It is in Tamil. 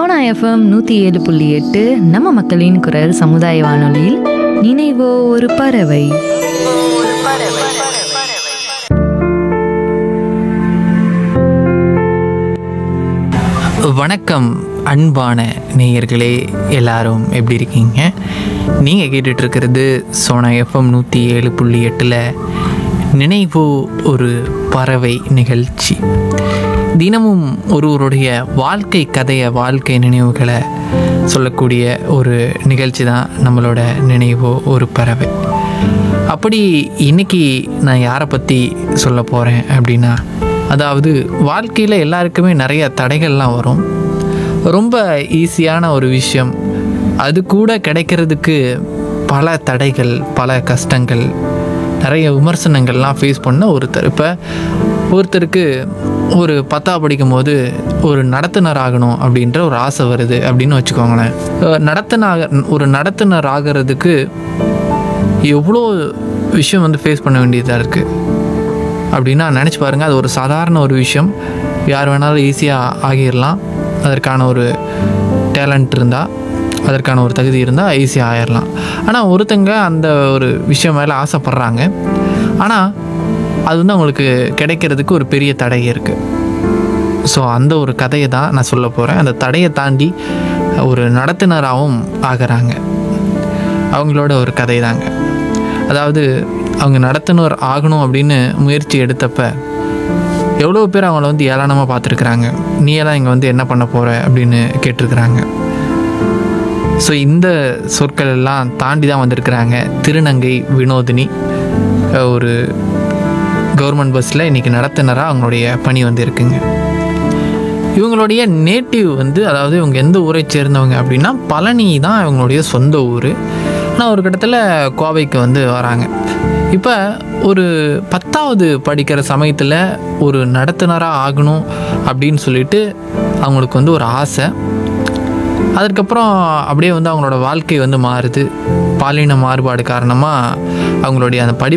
சோனா எஃப்எம் நூற்றி ஏழு புள்ளி எட்டு நம்ம மக்களின் குரல் சமுதாய வானொலியில் நினைவோ ஒரு பறவை வணக்கம் அன்பான நேயர்களே எல்லாரும் எப்படி இருக்கீங்க நீங்கள் கேட்டுட்டு இருக்கிறது சோனா எஃப்எம் நூற்றி ஏழு புள்ளி எட்டில் நினைவு ஒரு பறவை நிகழ்ச்சி தினமும் ஒருவருடைய வாழ்க்கை கதையை வாழ்க்கை நினைவுகளை சொல்லக்கூடிய ஒரு நிகழ்ச்சி தான் நம்மளோட நினைவு ஒரு பறவை அப்படி இன்னைக்கு நான் யாரை பற்றி சொல்ல போகிறேன் அப்படின்னா அதாவது வாழ்க்கையில் எல்லாருக்குமே நிறைய தடைகள்லாம் வரும் ரொம்ப ஈஸியான ஒரு விஷயம் அது கூட கிடைக்கிறதுக்கு பல தடைகள் பல கஷ்டங்கள் நிறைய விமர்சனங்கள்லாம் ஃபேஸ் பண்ண ஒருத்தர் இப்போ ஒருத்தருக்கு ஒரு பத்தா படிக்கும்போது ஒரு நடத்துனர் ஆகணும் அப்படின்ற ஒரு ஆசை வருது அப்படின்னு வச்சுக்கோங்களேன் அஹ் நடத்துனர் ஒரு நடத்துனர் ஆகிறதுக்கு எவ்வளோ விஷயம் வந்து ஃபேஸ் பண்ண வேண்டியதாக இருக்குது அப்படின்னா நினச்சி பாருங்கள் அது ஒரு சாதாரண ஒரு விஷயம் யார் வேணாலும் ஈஸியாக ஆகிடலாம் அதற்கான ஒரு டேலண்ட் இருந்தால் அதற்கான ஒரு தகுதி இருந்தால் ஈஸியாக ஆயிடலாம் ஆனால் ஒருத்தங்க அந்த ஒரு விஷயம் மேலே ஆசைப்பட்றாங்க ஆனால் அது வந்து அவங்களுக்கு கிடைக்கிறதுக்கு ஒரு பெரிய தடை இருக்குது ஸோ அந்த ஒரு கதையை தான் நான் சொல்ல போகிறேன் அந்த தடையை தாண்டி ஒரு நடத்துனராகவும் ஆகிறாங்க அவங்களோட ஒரு கதை தாங்க அதாவது அவங்க நடத்துனர் ஆகணும் அப்படின்னு முயற்சி எடுத்தப்ப எவ்வளோ பேர் அவங்கள வந்து ஏளனமாக பார்த்துருக்குறாங்க நீ எல்லாம் இங்கே வந்து என்ன பண்ண போகிற அப்படின்னு கேட்டிருக்கிறாங்க ஸோ இந்த சொற்கள் எல்லாம் தாண்டி தான் வந்திருக்கிறாங்க திருநங்கை வினோதினி அஹ் ஒரு கவர்மெண்ட் பஸ்ஸில் இன்றைக்கி நடத்துனராக அவங்களுடைய பணி வந்து இருக்குங்க இவங்களுடைய நேட்டிவ் வந்து அதாவது இவங்க எந்த ஊரை சேர்ந்தவங்க அப்படின்னா பழனி தான் இவங்களுடைய சொந்த ஊர் ஆனால் ஒரு கட்டத்தில் கோவைக்கு வந்து வராங்க இப்போ ஒரு பத்தாவது படிக்கிற சமயத்தில் ஒரு நடத்துனராக ஆகணும் அப்படின்னு சொல்லிட்டு அவங்களுக்கு வந்து ஒரு ஆசை அதுக்கப்புறம் அப்படியே வந்து அவங்களோட வாழ்க்கை வந்து மாறுது பாலின மாறுபாடு காரணமாக அவங்களுடைய அந்த படி